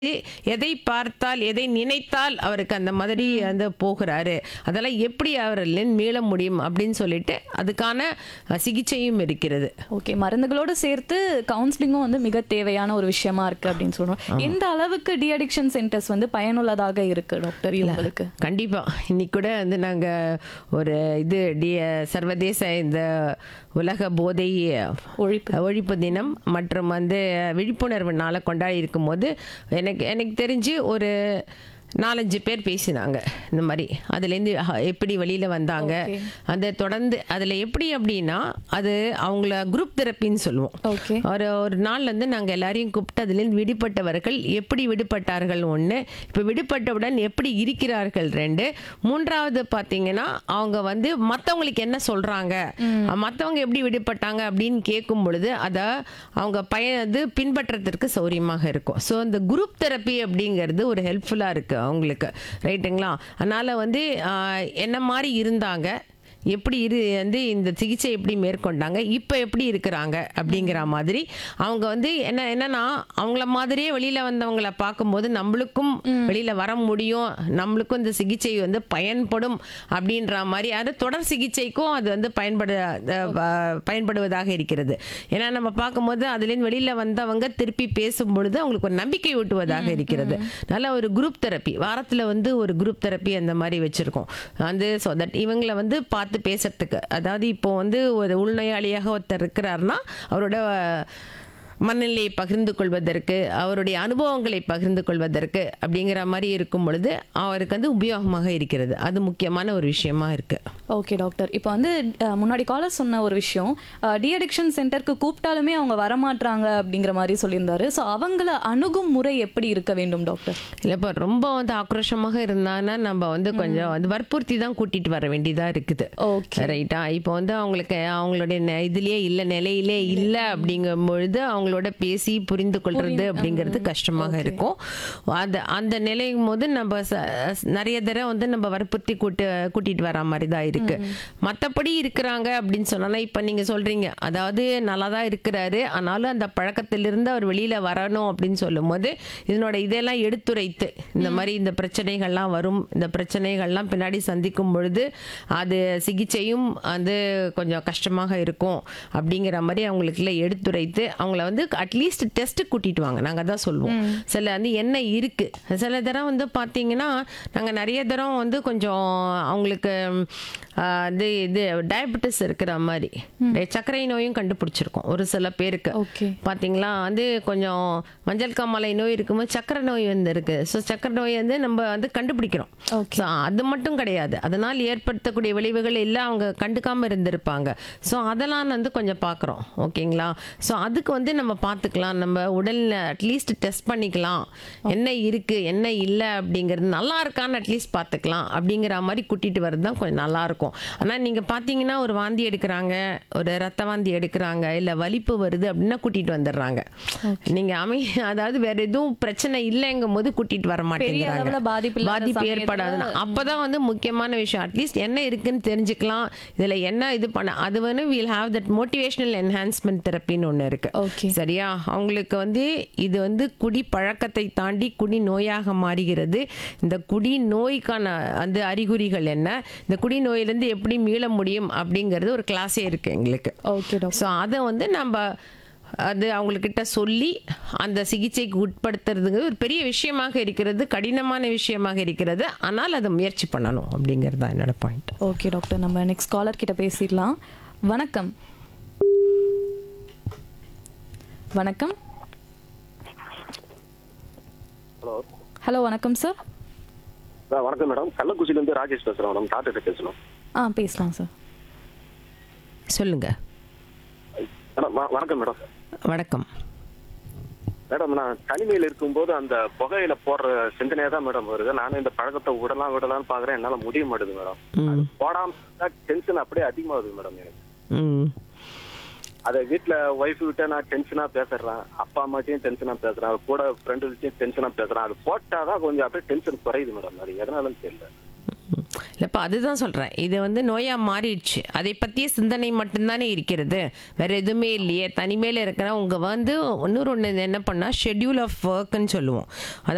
எதை பார்த்தால் எதை நினைத்தால் அவருக்கு அந்த மாதிரி வந்து போகிறாரு அதெல்லாம் எப்படி அவரில் மீள முடியும் அப்படின்னு சொல்லிட்டு அதுக்கான அஹ், சிகிச்சையும் இருக்கிறது ஓகே மருந்துகளோட சேர்த்து கவுன்சிலிங்கும் வந்து மிக தேவையான ஒரு விஷயமா இருக்கு அப்படின்னு சொல்றோம் எந்த அளவுக்கு டி அடிக்ஷன் சென்டர்ஸ் வந்து பயனுள்ளதாக இருக்கு டாக்டர் இவங்களுக்கு கண்டிப்பா இன்னைக்கு கூட வந்து நாங்க ஒரு இது டி சர்வதேச இந்த உலக போதை ஒழிப்பு ஒழிப்பு தினம் மற்றும் வந்து விழிப்புணர்வு நாளை கொண்டாடி இருக்கும்போது எனக்கு எனக்கு தெரிஞ்சு ஒரு நாலஞ்சு பேர் பேசினாங்க இந்த மாதிரி அதுலேருந்து அஹ், எப்படி வெளியில் வந்தாங்க Okay. அதை தொடர்ந்து அதில் எப்படி அப்படின்னா அது அவங்கள குரூப் தெரப்பின்னு சொல்லுவோம் ஓகே ஒரு ஒரு நாள்லேருந்து நாங்கள் எல்லாரையும் கூப்பிட்டு அதுலேருந்து விடுபட்டவர்கள் எப்படி விடுபட்டார்கள் ஒன்று இப்போ விடுபட்டவுடன் எப்படி இருக்கிறார்கள் ரெண்டு மூன்றாவது பார்த்தீங்கன்னா அவங்க வந்து மற்றவங்களுக்கு என்ன சொல்கிறாங்க மற்றவங்க எப்படி விடுபட்டாங்க அப்படின்னு கேட்கும் பொழுது அதை அவங்க பய இது பின்பற்றத்திற்கு சௌரியமாக இருக்கும் ஸோ இந்த குரூப் தெரப்பி அப்படிங்கிறது ஒரு ஹெல்ப்ஃபுல்லாக இருக்குது அவங்களுக்கு ரைட்டுங்களா அதனால் வந்து ஆஹ், என்ன மாதிரி இருந்தாங்க எப்படி இரு வந்து இந்த சிகிச்சை எப்படி மேற்கொண்டாங்க இப்போ எப்படி இருக்கிறாங்க அப்படிங்கிற மாதிரி அவங்க வந்து என்ன என்னன்னா அவங்கள மாதிரியே வெளியில வந்தவங்கள பார்க்கும்போது நம்மளுக்கும் வெளியில வர முடியும் நம்மளுக்கும் இந்த சிகிச்சை வந்து பயன்படும் அப்படின்ற மாதிரி அது தொடர் சிகிச்சைக்கும் அது வந்து பயன்பட அஹ், ப- பயன்படுவதாக இருக்கிறது ஏன்னா நம்ம பார்க்கும்போது அதுலேருந்து வெளியில வந்தவங்க திருப்பி பேசும் பொழுது அவங்களுக்கு ஒரு நம்பிக்கை ஊட்டுவதாக இருக்கிறது நல்ல ஒரு குரூப் தெரப்பி வாரத்தில் வந்து ஒரு குரூப் தெரப்பி அந்த மாதிரி வச்சுருக்கோம் வந்து ஸோ தட் இவங்களை வந்து பார்த்து பேசுறதுக்கு அதாவது இப்போ வந்து ஒரு உள்நோயாளியாக ஒருத்தர் இருக்கிறாருன்னா அவரோட மனநிலையை பகிர்ந்து கொள்வதற்கு அவருடைய அனுபவங்களை பகிர்ந்து கொள்வதற்கு அப்படிங்கிற மாதிரி இருக்கும் பொழுது அவருக்கு வந்து உபயோகமாக இருக்கிறது அது முக்கியமான ஒரு விஷயமா இருக்கு ஓகே டாக்டர் இப்போ வந்து அஹ், முன்னாடி காலர் சொன்ன ஒரு விஷயம் டி அடிக்ஷன் சென்டருக்கு கூப்பிட்டாலுமே அவங்க வரமாட்றாங்க அப்படிங்கிற மாதிரி சொல்லியிருந்தாரு ஸோ அவங்கள அணுகும் முறை எப்படி இருக்க வேண்டும் டாக்டர் இல்லை இப்போ ரொம்ப வந்து ஆக்ரோஷமாக இருந்தாங்கன்னா நம்ம வந்து கொஞ்சம் வந்து வற்புறுத்தி தான் கூட்டிட்டு வர வேண்டியதா இருக்குது ஓகே ரைட்டா இப்போ வந்து அவங்களுக்கு அவங்களுடைய நெ- இதுலயே இல்லை நிலையிலே இல்லை அப்படிங்கும் பொழுது அவங்களோட பேசி புரிந்து கொள்றது அப்படிங்கிறது கஷ்டமாக இருக்கும் அந்த அந்த நிலையும் போது நம்ம ச- நிறைய தடவை வந்து நம்ம வற்புறுத்தி கூட்டு கூட்டிட்டு வர மாதிரி தான் இருக்கு மற்றபடி இருக்கிறாங்க அப்படின்னு சொன்னா இப்போ நீங்க சொல்றீங்க அதாவது நல்லா தான் இருக்கிறாரு ஆனாலும் அந்த பழக்கத்திலிருந்து அவர் வெளியில வரணும் அப்படின்னு சொல்லும்போது இதனோட இதெல்லாம் எடுத்துரைத்து இந்த மாதிரி இந்த பிரச்சனைகள்லாம் வரும் இந்த பிரச்சனைகள்லாம் பின்னாடி சந்திக்கும் பொழுது அது சிகிச்சையும் வந்து கொஞ்சம் கஷ்டமாக இருக்கும் அப்படிங்கிற மாதிரி அவங்களுக்குள்ள எடுத்துரைத்து அவங்கள வந்து அட்லீஸ்ட் டெஸ்ட்டு கூட்டிட்டு வாங்க நாங்கள் தான் சொல்லுவோம் சில வந்து என்ன இருக்கு சில தரம் வந்து பார்த்தீங்கன்னா நாங்கள் நிறைய தரம் வந்து கொஞ்சம் அவங்களுக்கு ஆஹ், இது இது டயபெட்டிஸ் இருக்கிற மாதிரி சர்க்கரை நோயும் கண்டுபிடிச்சிருக்கோம் ஒரு சில பேருக்கு ஓகே பார்த்தீங்களா வந்து கொஞ்சம் மஞ்சள் காமாலை நோய் இருக்கும்போது சக்கரை நோய் வந்து இருக்கு ஸோ சக்கரை நோய் வந்து நம்ம வந்து கண்டுபிடிக்கிறோம் Okay. ஸோ அது மட்டும் கிடையாது அதனால் ஏற்படுத்தக்கூடிய விளைவுகள் எல்லாம் அவங்க கண்டுக்காம இருந்திருப்பாங்க ஸோ அதெல்லாம் வந்து கொஞ்சம் பார்க்குறோம் ஓகேங்களா ஸோ அதுக்கு வந்து நம்ம பார்த்துக்கலாம் நம்ம உடலில் அட்லீஸ்ட் டெஸ்ட் பண்ணிக்கலாம் என்ன இருக்கு என்ன இல்லை அப்படிங்கிறது நல்லா இருக்கான்னு அட்லீஸ்ட் பார்த்துக்கலாம் அப்படிங்கிற மாதிரி கூட்டிட்டு வர்றது தான் கொஞ்சம் நல்லா இருக்கும் ஆனால் நீங்கள் பார்த்தீங்கன்னா ஒரு வாந்தி எடுக்கிறாங்க ஒரு ரத்த வாந்தி எடுக்கிறாங்க இல்லை வலிப்பு வருது அப்படின்னா கூட்டிட்டு வந்துடுறாங்க நீங்க அமை அதாவது வேற எதுவும் பிரச்சனை இல்லைங்கும் போது கூட்டிட்டு வர அளவுல மாட்டேங்கிறாங்க பாதிப்பு இல்லாத பாதிப்பு சமயத்துல- ஏற்படாதுன்னா அப்பதான் வந்து முக்கியமான விஷயம் அட்லீஸ்ட் என்ன இருக்குன்னு தெரிஞ்சுக்கலாம் இதுல என்ன இது பண்ண அது வந்து will have that motivational enhancement தெரப்பின்னு ஒன்று இருக்கு ஓகே சரியா அவங்களுக்கு வந்து இது வந்து குடி பழக்கத்தை தாண்டி குடி நோயாக மாறுகிறது இந்த குடி நோய்க்கான அந்த அறிகுறிகள் என்ன இந்த குடி நோயிலிருந்து எப்படி மீள முடியும் அப்படிங்கிறது ஒரு கிளாஸே இருக்கு எங்களுக்கு ஓகே டாக்டர் ஸோ அதை வந்து நம்ம அது அவங்கக்கிட்ட சொல்லி அந்த சிகிச்சைக்கு உட்படுத்துறதுங்க ஒரு பெரிய விஷயமாக இருக்கிறது கடினமான விஷயமாக இருக்கிறது ஆனால் அதை முயற்சி பண்ணணும் அப்படிங்கிறது தான் என்னோட பாயிண்ட் ஓகே டாக்டர் நம்ம நெக்ஸ்ட் காலர் கிட்ட பேசிடலாம் வணக்கம் வணக்கம் ஹலோ ஹலோ வணக்கம் சார் ஆ வணக்கம் மேடம் கள்ளக்குறிச்சிலேருந்து ராஜேஷ் பேசுகிறேன் மேடம் டாக்டர்கிட்ட பேசணும் ஆ பேசலாம் சார் சொல்லுங்க மேடம் வ- வணக்கம் மேடம் வணக்கம் மேடம் நான் தனிமையில் இருக்கும்போது அந்த புகையில போடுற சிந்தனையே தான் மேடம் வருது நானும் இந்த பழக்கத்தை விடலாம் விடலாம்னு பார்க்குறேன் என்னால் முடிய மாட்டேது மேடம் ம் போடாம டென்ஷன் அப்படியே அதிகமாகுது மேடம் எனக்கு ம் அதை வீட்டில் ஒய்ஃப் கிட்ட நான் டென்ஷனாக பேசுறேன் அப்பா அம்மாட்டையும் டென்ஷனாக பேசுறேன் கூட ஃப்ரெண்டுகிட்டையும் டென்ஷனாக பேசுறேன் அது போட்டால் தான் கொஞ்சம் அப்படியே டென்ஷன் குறையுது மேடம் அது எதனாலன்னு தெரியல இல்லைப்பா அதுதான் சொல்கிறேன் இது வந்து நோயாக மாறிடுச்சு அதை பற்றிய சிந்தனை மட்டும்தானே இருக்கிறது வேற எதுவுமே இல்லையே தனிமையில் இருக்கிற உங்க வந்து இன்னொரு ஒன்று என்ன பண்ணால் ஷெட்யூல் ஆஃப் ஒர்க்குன்னு சொல்லுவோம் அதாவது